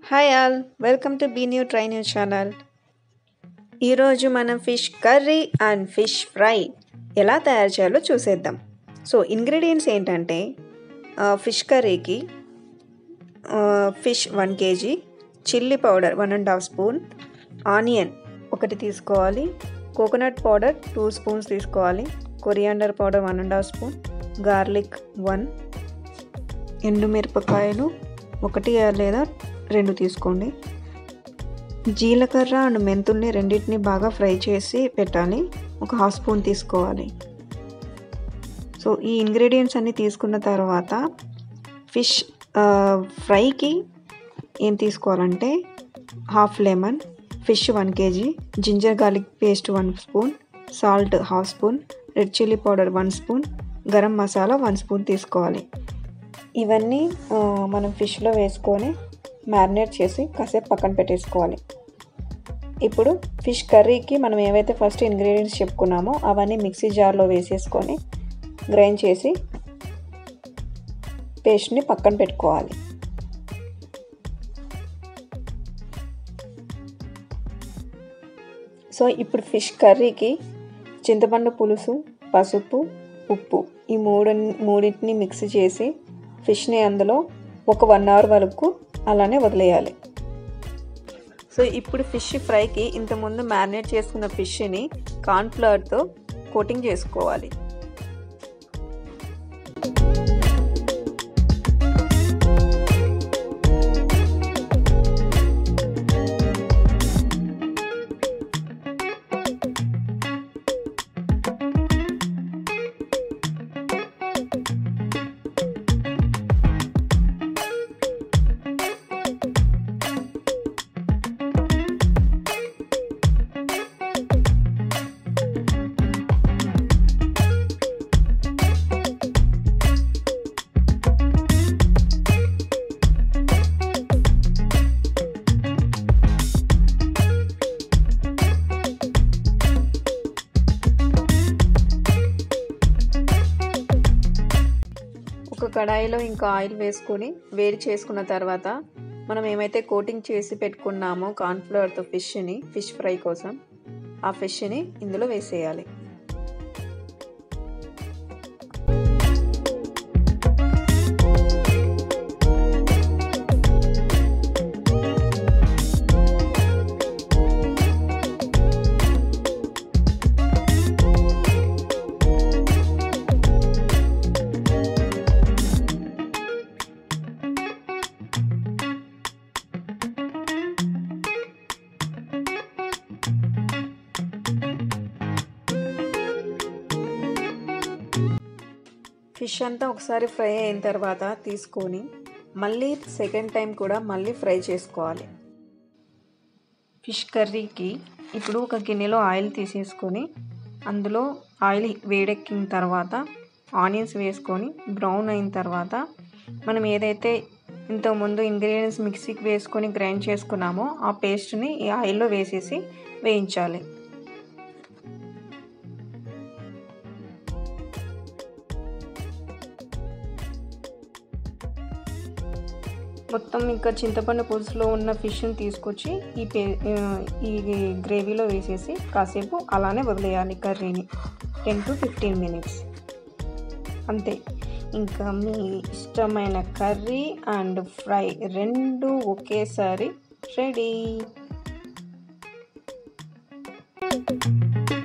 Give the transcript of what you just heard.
hi all welcome to be new try new channel ఈరోజు మనం fish curry and fish fry ఎలా తయారు చేయాలో చూసేద్దాం సో ఇంగ్రీడియంట్స్ ఏంటంటే ఫిష్ కర్రీకి fish one kg chilli powder one and half spoon onion ఒకటి తీసుకోవాలి కోకోనట్ పౌడర్ టూ స్పూన్స్ తీసుకోవాలి coriander powder one and half spoon garlic one ఎండుమిరపకాయలు ఒకటి లేదా రెండు తీసుకోండి జీలకర్ర అండ్ మెంతుల్ని రెండింటిని బాగా ఫ్రై చేసి పెట్టాలి ఒక హాఫ్ స్పూన్ తీసుకోవాలి సో ఈ ఇంగ్రీడియంట్స్ అన్నీ తీసుకున్న తర్వాత ఫిష్ ఫ్రైకి ఏం తీసుకోవాలంటే half lemon fish one kg ginger garlic paste one spoon salt half spoon red chilli powder one spoon garam masala one spoon తీసుకోవాలి ఇవన్నీ మనం ఫిష్లో వేసుకొని మ్యారినేట్ చేసి కాసేపు పక్కన పెట్టేసుకోవాలి ఇప్పుడు ఫిష్ కర్రీకి మనం ఏవైతే ఫస్ట్ ఇంగ్రీడియంట్స్ చెప్పుకున్నామో అవన్నీ మిక్సీ జార్లో వేసేసుకొని గ్రైండ్ చేసి పేస్ట్ని పక్కన పెట్టుకోవాలి సో ఇప్పుడు ఫిష్ కర్రీకి చింతపండు పులుసు పసుపు ఉప్పు ఈ మూడు మూడింటిని మిక్స్ చేసి ఫిష్ని అందులో ఒక వన్ అవర్ వరకు అలానే వదిలేయాలి సో ఇప్పుడు ఫిష్ ఫ్రైకి ఇంతకుముందు మ్యారినేట్ చేసుకున్న ఫిష్ని కార్న్ఫ్లవర్తో కోటింగ్ చేసుకోవాలి ఒక కడాయిలో ఇంకా ఆయిల్ వేసుకొని వేడి చేసుకున్న తర్వాత మనం ఏమైతే కోటింగ్ చేసి పెట్టుకున్నామో కార్న్ఫ్లవర్తో ఫిష్ని ఫిష్ ఫ్రై కోసం ఆ ఫిష్ని ఇందులో వేసేయాలి ఫిష్ అంతా ఒకసారి ఫ్రై అయిన తర్వాత తీసుకొని మళ్ళీ సెకండ్ టైం కూడా మళ్ళీ ఫ్రై చేసుకోవాలి ఫిష్ కర్రీకి ఇప్పుడు ఒక గిన్నెలో ఆయిల్ తీసేసుకొని అందులో ఆయిల్ వేడెక్కిన తర్వాత ఆనియన్స్ వేసుకొని బ్రౌన్ అయిన తర్వాత మనం ఏదైతే ఇంతకుముందు ఇంగ్రీడియంట్స్ మిక్సీకి వేసుకొని గ్రైండ్ చేసుకున్నామో ఆ పేస్ట్ని ఈ ఆయిల్లో వేసేసి వేయించాలి మొత్తం ఇంకా చింతపండు పులుసులో ఉన్న ఫిష్ని తీసుకొచ్చి ఈ పే ఈ గ్రేవీలో వేసేసి కాసేపు అలానే వదిలేయాలి కర్రీని టెన్ టు ఫిఫ్టీన్ మినిట్స్ అంతే ఇంకా మీ ఇష్టమైన కర్రీ అండ్ ఫ్రై రెండు ఒకేసారి రెడీ